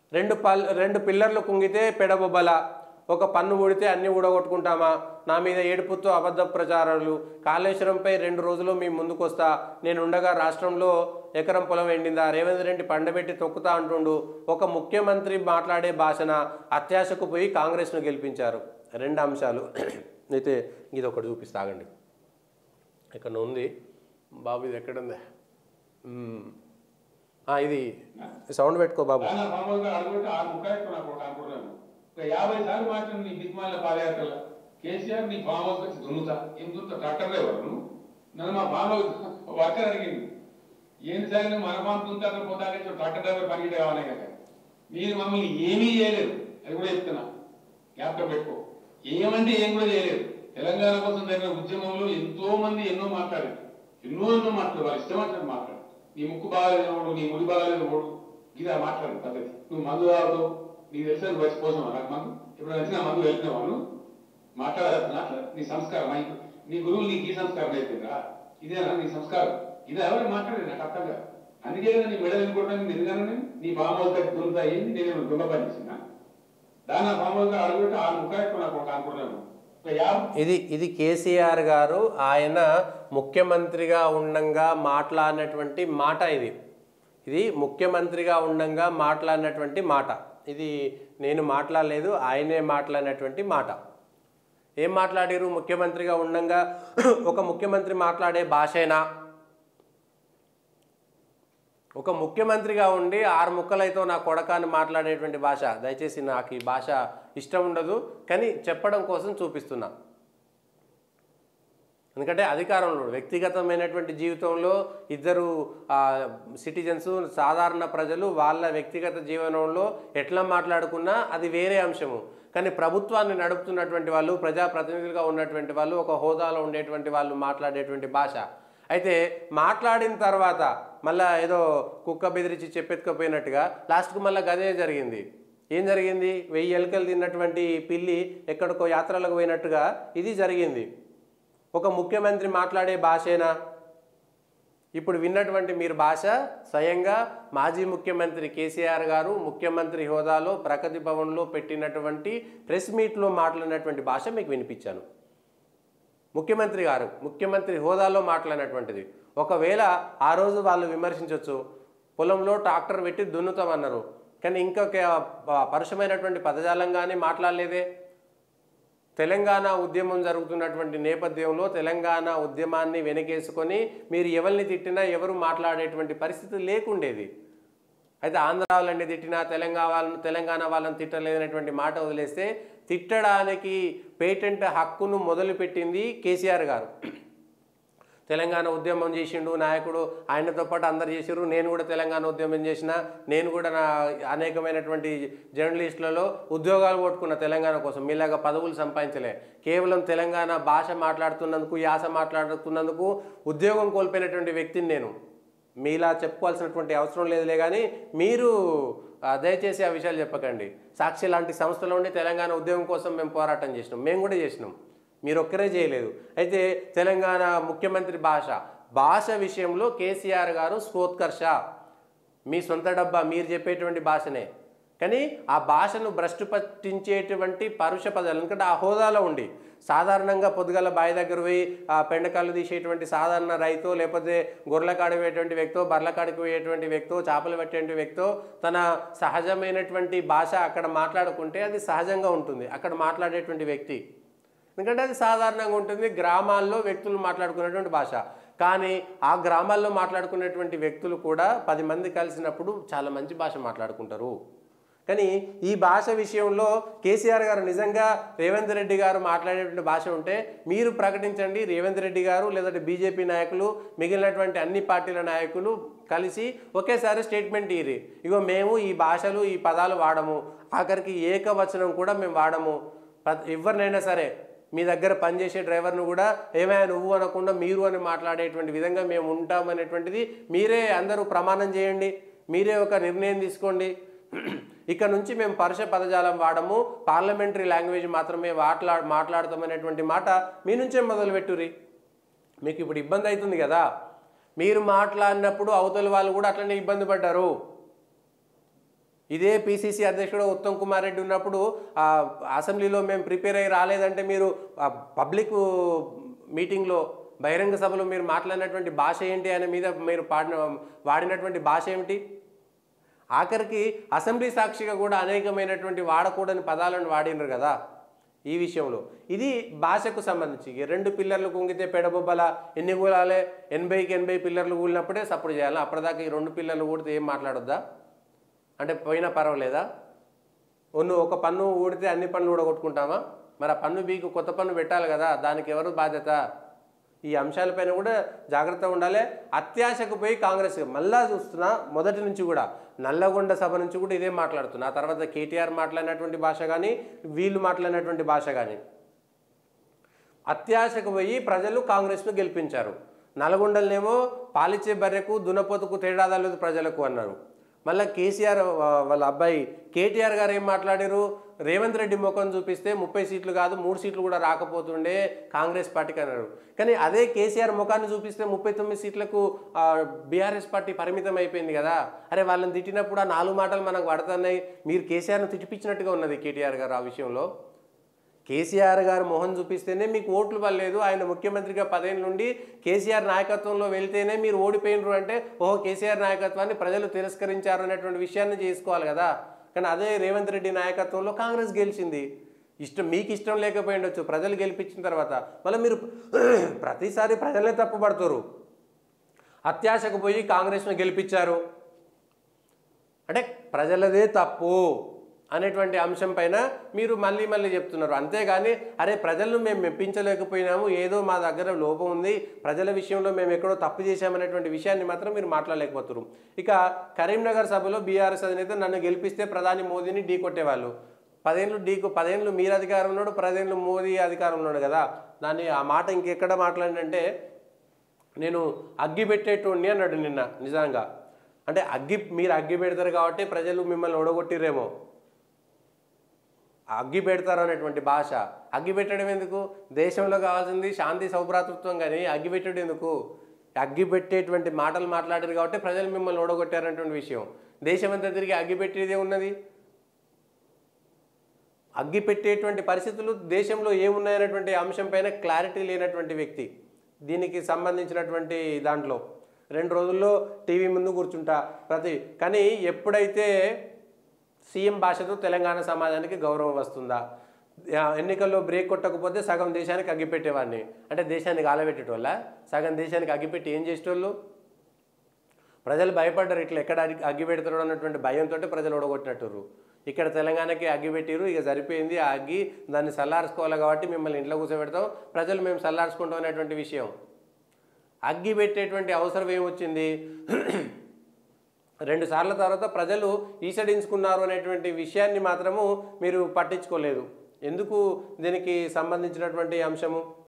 రెండు పల్ రెండు పిల్లర్లు కుంగితే పెడబొబ్బల ఒక పన్ను ఊడితే అన్ని ఊడగొట్టుకుంటామా నా మీద ఏడుపుతో అబద్ధ ప్రచారాలు కాళేశ్వరంపై రెండు రోజులు మీ ముందుకొస్తా నేను ఉండగా రాష్ట్రంలో ఎకరం పొలం ఎండిందా రేవంత్ రెడ్డి పండబెట్టి తొక్కుతా అంటుండు ఒక ముఖ్యమంత్రి మాట్లాడే భాషన అత్యాశకు పోయి కాంగ్రెస్ను గెలిపించారు రెండు అంశాలు అయితే ఇది ఒకటి చూపిస్తాగండి ఇక్కడ ఉంది బాబు ఇది ఎక్కడుంది మ్మ్. ఆ, ఇది సౌండ్ పెట్టుకో బాబు దాని మామూలుగా అడుగుంటే ఆరు ముఖాయికు నాకు ఒకటి అనుకున్నాను ఒక యాభై సార్లు మాట్లాడి నీ దిగ్మాల పాదయాత్రల కేసీఆర్ నీ ఫామ్ హౌస్ వచ్చి దున్నుతా ఏం దున్నుతా ట్రాక్టర్ డ్రైవర్ నువ్వు నన్ను మా ఫామ్ హౌస్ వర్కర్ అడిగింది ఏంటి సార్ నువ్వు మన ఫామ్ దున్నుతా పోతానే ట్రాక్టర్ డ్రైవర్ పని కావాలి కదా మీరు మమ్మల్ని ఏమీ చేయలేదు అది కూడా చెప్తున్నా జ్ఞాపకం పెట్టుకో ఏమంటే ఏం కూడా చేయలేదు తెలంగాణ కోసం జరిగిన ఉద్యమంలో ఎంతో మంది ఎన్నో మాట్లాడారు ఎన్నో ఎన్నో మాట్లాడు వాళ్ళు ఇష్టం వచ్చినట్టు మాట్లాడు నీ ముక్కు బాగాలేదు ఓడు నీ ముడి బాగాలేదు ఓడు ఇది మాట్లాడు పద్ధతి నువ్వు మందు తాగుతావు నీకు తెలిసిన నువ్వు వచ్చిపోసావు నాకు మందు ఇప్పుడు వచ్చిన మందు వెళ్తున్నావు నువ్వు మాట్లాడాలి మాట్లాడు నీ సంస్కారం నీ- నీ గురువులు నీకు ఈ సంస్కారం అయిపోయిందా ఇదేనా నీ సంస్కారం ఇది ఎవరు మాట్లాడేది నాకు అర్థం కాదు అందుకే కదా నీ మెడలు ఎన్నుకోవడానికి ఎందుకన్నా నేను నీ ఫామ్ హౌస్ కట్టి దొరుకుతా ఏంది నేను దొంగ పని చేసిన దాని ఆ ఫామ్ హౌస్ అడుగుంటే ఆరు ముఖాయికు నాకు ఒక అనుకున్నాను ఒక యాభై ఇది ఇది కేసీఆర్ గారు ఆయన ముఖ్యమంత్రిగా ఉండంగా మాట్లాడినటువంటి మాట ఇది ఇది ముఖ్యమంత్రిగా ఉండంగా మాట్లాడినటువంటి మాట ఇది నేను మాట్లాడలేదు ఆయనే మాట్లాడినటువంటి మాట ఏం మాట్లాడారు ముఖ్యమంత్రిగా ఉండంగా ఒక ముఖ్యమంత్రి మాట్లాడే భాషేనా ఒక ముఖ్యమంత్రిగా ఉండి ఆరు ముక్కలైతే నా కొడకాన్ని మాట్లాడేటువంటి భాష దయచేసి నాకు ఈ భాష ఇష్టం ఉండదు కానీ చెప్పడం కోసం చూపిస్తున్నా ఎందుకంటే అధికారంలో వ్యక్తిగతమైనటువంటి జీవితంలో ఇద్దరు సిటిజన్స్ సాధారణ ప్రజలు వాళ్ళ వ్యక్తిగత జీవనంలో ఎట్లా మాట్లాడుకున్నా అది వేరే అంశము కానీ ప్రభుత్వాన్ని నడుపుతున్నటువంటి వాళ్ళు ప్రజాప్రతినిధులుగా ఉన్నటువంటి వాళ్ళు ఒక హోదాలో ఉండేటువంటి వాళ్ళు మాట్లాడేటువంటి భాష అయితే మాట్లాడిన తర్వాత మళ్ళా ఏదో కుక్క బెదిరించి చెప్పెత్తుకపోయినట్టుగా లాస్ట్కు మళ్ళీ గదే జరిగింది ఏం జరిగింది వెయ్యి ఎలుకలు తిన్నటువంటి పిల్లి ఎక్కడికో యాత్రలకు పోయినట్టుగా ఇది జరిగింది ఒక ముఖ్యమంత్రి మాట్లాడే భాషేనా ఇప్పుడు విన్నటువంటి మీరు భాష స్వయంగా మాజీ ముఖ్యమంత్రి కేసీఆర్ గారు ముఖ్యమంత్రి హోదాలో ప్రగతి భవన్లో పెట్టినటువంటి ప్రెస్ మీట్లో మాట్లాడినటువంటి భాష మీకు వినిపించాను ముఖ్యమంత్రి గారు ముఖ్యమంత్రి హోదాలో మాట్లాడినటువంటిది ఒకవేళ ఆ రోజు వాళ్ళు విమర్శించవచ్చు పొలంలో ట్రాక్టర్ పెట్టి దున్నుతామన్నారు కానీ ఇంకొక ప- పరుషమైనటువంటి పదజాలంగానే మాట్లాడలేదే తెలంగాణ ఉద్యమం జరుగుతున్నటువంటి నేపథ్యంలో తెలంగాణ ఉద్యమాన్ని వెనకేసుకొని మీరు ఎవరిని తిట్టినా ఎవరు మాట్లాడేటువంటి పరిస్థితి లేకుండేది అయితే ఆంధ్ర వాళ్ళని తిట్టినా తెలంగాణ వాళ్ళని తెలంగాణ వాళ్ళని తిట్టలేదనేటువంటి మాట వదిలేస్తే తిట్టడానికి పేటెంట్ హక్కును మొదలుపెట్టింది కేసీఆర్ గారు తెలంగాణ ఉద్యమం చేసిండు నాయకుడు ఆయనతో పాటు అందరు చేసిర్రు నేను కూడా తెలంగాణ ఉద్యమం చేసిన నేను కూడా నా అనేకమైనటువంటి జర్నలిస్టులలో ఉద్యోగాలు కొట్టుకున్న తెలంగాణ కోసం మీలాగా పదవులు సంపాదించలే కేవలం తెలంగాణ భాష మాట్లాడుతున్నందుకు యాస మాట్లాడుతున్నందుకు ఉద్యోగం కోల్పోయినటువంటి వ్యక్తిని నేను మీలా చెప్పుకోవాల్సినటువంటి అవసరం లేదులే కానీ మీరు ఆ, దయచేసి ఆ విషయాలు చెప్పకండి సాక్షి లాంటి సంస్థలో ఉండి తెలంగాణ ఉద్యమం కోసం మేము పోరాటం చేసినాం మేము కూడా చేసినాం మీరు ఒక్కరే చేయలేదు అయితే తెలంగాణ ముఖ్యమంత్రి భాష భాష విషయంలో కేసీఆర్ గారు స్ఫోత్కర్ష మీ సొంత డబ్బా మీరు చెప్పేటువంటి భాషనే కానీ ఆ భాషను భ్రష్టు పట్టించేటువంటి పరుష పదాలు ఎందుకంటే ఆ హోదాలో ఉండి సాధారణంగా పొద్దుగల బావి దగ్గర పోయి ఆ పెండకాళ్ళు తీసేటువంటి సాధారణ రైతో లేకపోతే గొర్రెల కాడిపోయేటువంటి వ్యక్తో బర్రెల కాడికి పోయేటువంటి వ్యక్తో చేపలు పెట్టేటువంటి వ్యక్తో తన సహజమైనటువంటి భాష అక్కడ మాట్లాడుకుంటే అది సహజంగా ఉంటుంది అక్కడ మాట్లాడేటువంటి వ్యక్తి ఎందుకంటే అది సాధారణంగా ఉంటుంది గ్రామాల్లో వ్యక్తులు మాట్లాడుకునేటువంటి భాష కానీ ఆ గ్రామాల్లో మాట్లాడుకునేటువంటి వ్యక్తులు కూడా పది మంది కలిసినప్పుడు చాలా మంచి భాష మాట్లాడుకుంటారు కానీ ఈ భాష విషయంలో కేసీఆర్ గారు నిజంగా రేవంత్ రెడ్డి గారు మాట్లాడేటువంటి భాష ఉంటే మీరు ప్రకటించండి రేవంత్ రెడ్డి గారు లేదంటే బీజేపీ నాయకులు మిగిలినటువంటి అన్ని పార్టీల నాయకులు కలిసి ఒకేసారి స్టేట్మెంట్ ఇరి ఇగో మేము ఈ భాషలు ఈ పదాలు వాడము ఆఖరికి ఏకవచనం కూడా మేము వాడము ప్రతి- ఎవరినైనా సరే మీ దగ్గర పనిచేసే డ్రైవర్ను కూడా ఏమైనా నువ్వు అనకుండా మీరు అని మాట్లాడేటువంటి విధంగా మేము ఉంటామనేటువంటిది మీరే అందరూ ప్రమాణం చేయండి మీరే ఒక నిర్ణయం తీసుకోండి ఇక నుంచి మేము పరుష పదజాలం వాడము పార్లమెంటరీ లాంగ్వేజ్ మాత్రమే మాట్లా మాట్లాడతామనేటువంటి మాట మీ నుంచే మొదలుపెట్టురి మీకు ఇప్పుడు ఇబ్బంది అవుతుంది కదా మీరు మాట్లాడినప్పుడు అవతల వాళ్ళు కూడా అట్లనే ఇబ్బంది పడ్డారు ఇదే పిసిసి అధ్యక్షుడు ఉత్తమ్ కుమార్ రెడ్డి ఉన్నప్పుడు ఆ అసెంబ్లీలో మేము ప్రిపేర్ అయ్యి రాలేదంటే మీరు ఆ పబ్లిక్ మీటింగ్లో బహిరంగ సభలో మీరు మాట్లాడినటువంటి భాష ఏంటి అనే మీద మీరు పాడిన వాడినటువంటి భాష ఏమిటి ఆఖరికి అసెంబ్లీ సాక్షిగా కూడా అనేకమైనటువంటి వాడకూడని పదాలను వాడినరు కదా ఈ విషయంలో ఇది భాషకు సంబంధించి ఈ రెండు పిల్లర్లు కుంగితే పెడబొబ్బల ఎన్ని కూలాలే ఎనభైకి ఎనభై పిల్లర్లు కూలినప్పుడే సపోర్ట్ చేయాలి అప్పటిదాకా ఈ రెండు పిల్లర్లు కూడితే ఏం మాట్లాడొద్దా అంటే పోయినా పర్వాలేదా ఒన్ను ఒక పన్ను ఊడితే అన్ని పనులు ఊడగొట్టుకుంటామా మరి ఆ పన్ను బీకు కొత్త పన్ను పెట్టాలి కదా దానికి ఎవరు బాధ్యత ఈ అంశాలపైన కూడా జాగ్రత్తగా ఉండాలి అత్యాశకు పోయి కాంగ్రెస్ మళ్ళా చూస్తున్నా మొదటి నుంచి కూడా నల్లగొండ సభ నుంచి కూడా ఇదే మాట్లాడుతున్నా ఆ తర్వాత కేటీఆర్ మాట్లాడినటువంటి భాష కానీ వీళ్ళు మాట్లాడినటువంటి భాష కానీ అత్యాశకు పోయి ప్రజలు కాంగ్రెస్ను గెలిపించారు నల్గొండలనేమో పాలిచ్చే బర్రెకు దునపోతుకు తేడా లేదు ప్రజలకు అన్నారు మళ్ళీ కేసీఆర్ వా- వాళ్ళ అబ్బాయి కేటీఆర్ గారు ఏం మాట్లాడారు రేవంత్ రెడ్డి ముఖం చూపిస్తే ముప్పై సీట్లు కాదు మూడు సీట్లు కూడా రాకపోతుండే కాంగ్రెస్ పార్టీకి అన్నారు కానీ అదే కేసీఆర్ ముఖాన్ని చూపిస్తే ముప్పై తొమ్మిది సీట్లకు బీఆర్ఎస్ పార్టీ పరిమితం అయిపోయింది కదా అరే వాళ్ళని తిట్టినప్పుడు ఆ నాలుగు మాటలు మనకు పడుతున్నాయి మీరు కేసీఆర్ను తిట్టిపించినట్టుగా ఉన్నది కేటీఆర్ గారు ఆ విషయంలో కేసీఆర్ గారు మొహం చూపిస్తేనే మీకు ఓట్లు పడలేదు ఆయన ముఖ్యమంత్రిగా పదేళ్ళ నుండి కేసీఆర్ నాయకత్వంలో వెళ్తేనే మీరు ఓడిపోయినరు అంటే ఓహో కేసీఆర్ నాయకత్వాన్ని ప్రజలు తిరస్కరించారు అనేటువంటి విషయాన్ని చేసుకోవాలి కదా కానీ అదే రేవంత్ రెడ్డి నాయకత్వంలో కాంగ్రెస్ గెలిచింది ఇష్టం మీకు ఇష్టం లేకపోయి ఉండొచ్చు ప్రజలు గెలిపించిన తర్వాత మళ్ళీ మీరు ప్రతిసారి ప్రజలే తప్పుపడుతురు అత్యాశకు పోయి కాంగ్రెస్ను గెలిపించారు అంటే ప్రజలదే తప్పు అనేటువంటి అంశం పైన మీరు మళ్ళీ మళ్ళీ చెప్తున్నారు అంతేగాని అరే ప్రజలను మేము మెప్పించలేకపోయినాము ఏదో మా దగ్గర లోపం ఉంది ప్రజల విషయంలో మేము ఎక్కడో తప్పు చేశామనేటువంటి విషయాన్ని మాత్రం మీరు మాట్లాడలేకపోతున్నారు ఇక కరీంనగర్ సభలో బీఆర్ఎస్ అధినేత నన్ను గెలిపిస్తే ప్రధాని మోదీని ఢీ కొట్టేవాళ్ళు పదేళ్ళు ఢీకు పదేళ్ళు మీరు అధికారం ఉన్నాడు పదేళ్ళు మోదీ అధికారం ఉన్నాడు కదా దాన్ని ఆ మాట ఇంకెక్కడ మాట్లాడినంటే నేను అగ్గి పెట్టేటోడిని అన్నాడు నిన్న నిజంగా అంటే అగ్గి మీరు అగ్గి పెడతారు కాబట్టి ప్రజలు మిమ్మల్ని ఓడగొట్టిరేమో అగ్గి పెడతారు అనేటువంటి భాష అగ్గి పెట్టడం ఎందుకు దేశంలో కావాల్సింది శాంతి సౌభ్రాతృత్వం కానీ అగ్గి పెట్టడం ఎందుకు అగ్గి పెట్టేటువంటి మాటలు మాట్లాడారు కాబట్టి ప్రజలు మిమ్మల్ని ఓడగొట్టారనేటువంటి విషయం దేశమంతా తిరిగి అగ్గి పెట్టేదే ఉన్నది అగ్గి పెట్టేటువంటి పరిస్థితులు దేశంలో ఏమున్నాయనేటువంటి అంశం పైన క్లారిటీ లేనటువంటి వ్యక్తి దీనికి సంబంధించినటువంటి దాంట్లో రెండు రోజుల్లో టీవీ ముందు కూర్చుంటా ప్రతి కానీ ఎప్పుడైతే సీఎం భాషతో తెలంగాణ సమాజానికి గౌరవం వస్తుందా ఆ, ఎన్నికల్లో బ్రేక్ కొట్టకపోతే సగం దేశానికి అగ్గిపెట్టేవాడిని అంటే దేశానికి ఆలబెట్టేటోళ్ళ సగం దేశానికి అగ్గిపెట్టి ఏం చేసేటోళ్ళు ప్రజలు భయపడ్డారు ఇట్లా ఎక్కడ అగ్గి- అగ్గి పెడతారు అన్నటువంటి భయంతో ప్రజలు ఓడగొట్టినట్టుర్రు ఇక్కడ తెలంగాణకి అగ్గి పెట్టిరు ఇక సరిపోయింది ఆ అగ్గి దాన్ని చల్లార్చుకోవాలి కాబట్టి మిమ్మల్ని ఇంట్లో కూర్చోబెడతాం ప్రజలు మేము చల్లార్చుకుంటాం అనేటువంటి విషయం అగ్గి పెట్టేటువంటి అవసరం ఏమొచ్చింది రెండు సార్ల తర్వాత ప్రజలు ఈసడించుకున్నారు అనేటువంటి విషయాన్ని మాత్రము మీరు పట్టించుకోలేదు ఎందుకు దీనికి సంబంధించినటువంటి అంశము